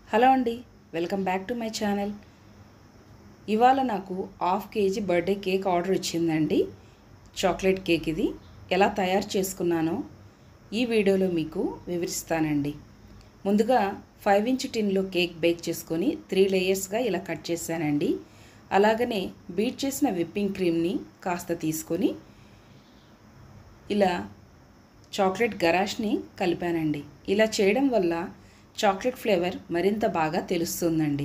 hello అండి welcome back to my channel ఇవాళ నాకు half KG birthday cake order వచ్చిందండి చాక్లెట్ కేక్ ఇది ఎలా తయారు చేసుకున్నానో ఈ వీడియోలో మీకు వివరిస్తానండి ముందుగా ఫైవ్ ఇంచ్ టిన్లో కేక్ బేక్ చేసుకొని త్రీ లేయర్స్గా ఇలా కట్ చేశానండి అలాగనే బీట్ చేసిన విప్పింగ్ క్రీమ్ని కాస్త తీసుకొని ఇలా చాక్లెట్ గరాష్ని కలిపానండి ఇలా చేయడం వల్ల చాక్లెట్ ఫ్లేవర్ మరింత బాగా తెలుస్తుందండి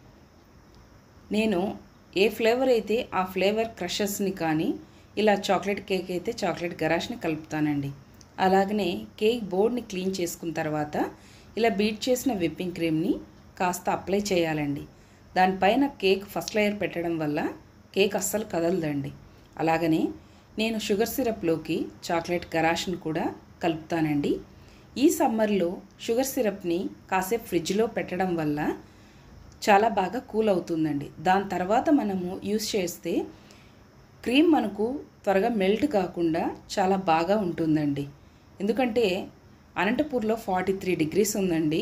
నేను ఏ ఫ్లేవర్ అయితే ఆ ఫ్లేవర్ క్రషెస్ని కానీ ఇలా చాక్లెట్ కేక్ అయితే చాక్లెట్ గరాష్ని కలుపుతానండి అలాగనే కేక్ బోర్డ్ని క్లీన్ చేసుకున్న తర్వాత ఇలా బీట్ చేసిన విప్పింగ్ క్రీమ్ని కాస్త అప్లై చేయాలండి దానిపైన కేక్ ఫస్ట్ లేయర్ పెట్టడం వల్ల కేక్ అస్సలు కదలదండి అలాగనే నేను షుగర్ సిరప్లోకి చాక్లెట్ గరాష్ని కూడా కలుపుతానండి ఈ సమ్మర్లో షుగర్ సిరప్ని కాసేపు ఫ్రిడ్జ్లో పెట్టడం వల్ల చాలా బాగా కూల్ అవుతుందండి దాని తర్వాత మనము యూస్ చేస్తే క్రీమ్ మనకు త్వరగా మెల్ట్ కాకుండా చాలా బాగా ఉంటుందండి ఎందుకంటే అనంతపూర్లో ఫార్టీ త్రీ డిగ్రీస్ ఉందండి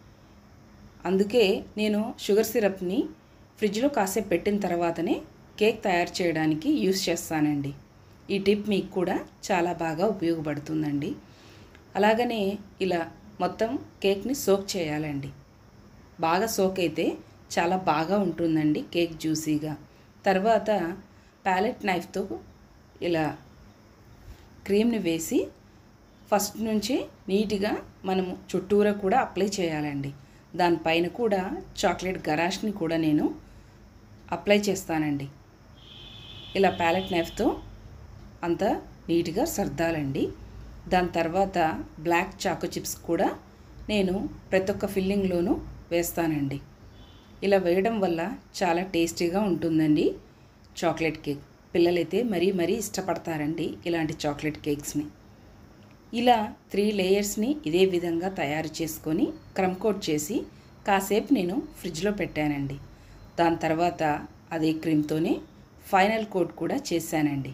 అందుకే నేను షుగర్ సిరప్ని ఫ్రిడ్జ్లో కాసేపు పెట్టిన తర్వాతనే కేక్ తయారు చేయడానికి యూస్ చేస్తానండి ఈ టిప్ మీకు కూడా చాలా బాగా ఉపయోగపడుతుందండి అలాగనే ఇలా మొత్తం కేక్ని సోక్ చేయాలండి బాగా సోక్ అయితే చాలా బాగా ఉంటుందండి కేక్ జ్యూసీగా తర్వాత ప్యాలెట్ నైఫ్తో ఇలా క్రీమ్ని వేసి ఫస్ట్ నుంచి నీట్గా మనము చుట్టూరా కూడా అప్లై చేయాలండి దానిపైన కూడా చాక్లెట్ గరాష్ని కూడా నేను అప్లై చేస్తానండి ఇలా ప్యాలెట్ నైఫ్తో అంతా నీట్గా సర్దాలండి దాని తర్వాత బ్లాక్ చాకో చిప్స్ కూడా నేను ప్రతి ఒక్క ఫిల్లింగ్లోనూ వేస్తానండి ఇలా వేయడం వల్ల చాలా టేస్టీగా ఉంటుందండి చాక్లెట్ కేక్ పిల్లలైతే మరీ మరీ ఇష్టపడతారండి ఇలాంటి చాక్లెట్ కేక్స్ని ఇలా త్రీ లేయర్స్ని ఇదే విధంగా తయారు చేసుకొని క్రమ్ కోట్ చేసి కాసేపు నేను ఫ్రిడ్జ్లో పెట్టానండి దాని తర్వాత అదే క్రీమ్తోనే ఫైనల్ కోట్ కూడా చేశానండి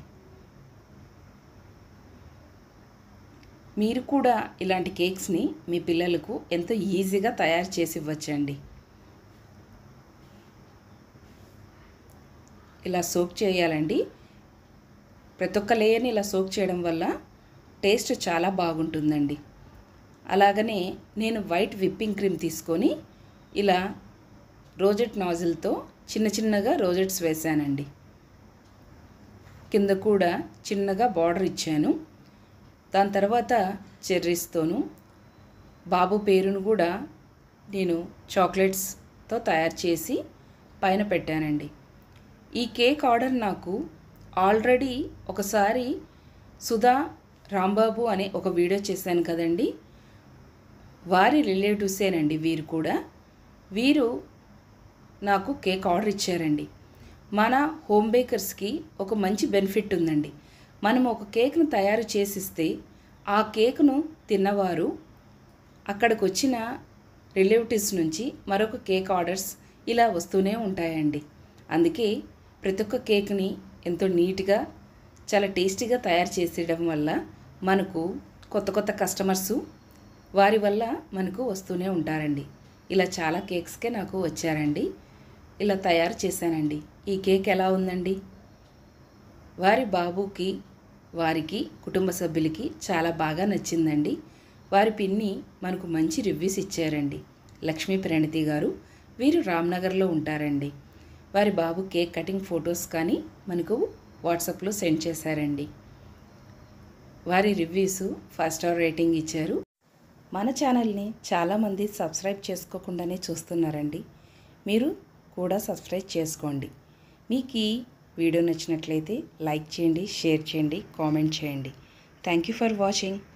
మీరు కూడా ఇలాంటి కేక్స్ని మీ పిల్లలకు ఎంతో ఈజీగా తయారు చేసి ఇవ్వచ్చండి ఇలా సోక్ చేయాలండి ప్రతి ఒక్క లేయర్ని ఇలా సోక్ చేయడం వల్ల టేస్ట్ చాలా బాగుంటుందండి అలాగనే నేను వైట్ విప్పింగ్ క్రీమ్ తీసుకొని ఇలా రోజెట్ నాజిల్తో చిన్న చిన్నగా రోజెట్స్ వేశానండి కింద కూడా చిన్నగా బార్డర్ ఇచ్చాను దాని తర్వాత చెర్రీస్తోను బాబు పేరును కూడా నేను చాక్లెట్స్తో తయారు చేసి పైన పెట్టానండి ఈ కేక్ ఆర్డర్ నాకు ఆల్రెడీ ఒకసారి సుధా రాంబాబు అనే ఒక వీడియో చేశాను కదండి వారి రిలేటివ్సేనండి వీరు కూడా వీరు నాకు కేక్ ఆర్డర్ ఇచ్చారండి మన హోమ్ బేకర్స్కి ఒక మంచి బెనిఫిట్ ఉందండి మనం ఒక కేక్ను తయారు చేసిస్తే ఆ కేక్ను తిన్నవారు అక్కడికి వచ్చిన రిలేటివ్స్ నుంచి మరొక కేక్ ఆర్డర్స్ ఇలా వస్తూనే ఉంటాయండి అందుకే ప్రతి ఒక్క కేక్ని ఎంతో నీట్గా చాలా టేస్టీగా తయారు చేసేయడం వల్ల మనకు కొత్త కొత్త కస్టమర్సు వారి వల్ల మనకు వస్తూనే ఉంటారండి ఇలా చాలా కేక్స్కే నాకు వచ్చారండి ఇలా తయారు చేశానండి ఈ కేక్ ఎలా ఉందండి వారి బాబుకి వారికి కుటుంబ సభ్యులకి చాలా బాగా నచ్చిందండి వారి పిన్ని మనకు మంచి రివ్యూస్ ఇచ్చారండి లక్ష్మీ ప్రణితి గారు వీరు రామ్నగర్లో ఉంటారండి వారి బాబు కేక్ కటింగ్ ఫొటోస్ కానీ మనకు వాట్సాప్లో సెండ్ చేశారండి వారి రివ్యూస్ ఫైవ్ స్టార్ రేటింగ్ ఇచ్చారు మన ఛానల్ని చాలామంది సబ్స్క్రైబ్ చేసుకోకుండానే చూస్తున్నారండి మీరు కూడా సబ్స్క్రైబ్ చేసుకోండి మీకు ఈ వీడియో నచ్చినట్లయితే లైక్ చేయండి షేర్ చేయండి కామెంట్ చేయండి థ్యాంక్ యూ ఫర్ వాచింగ్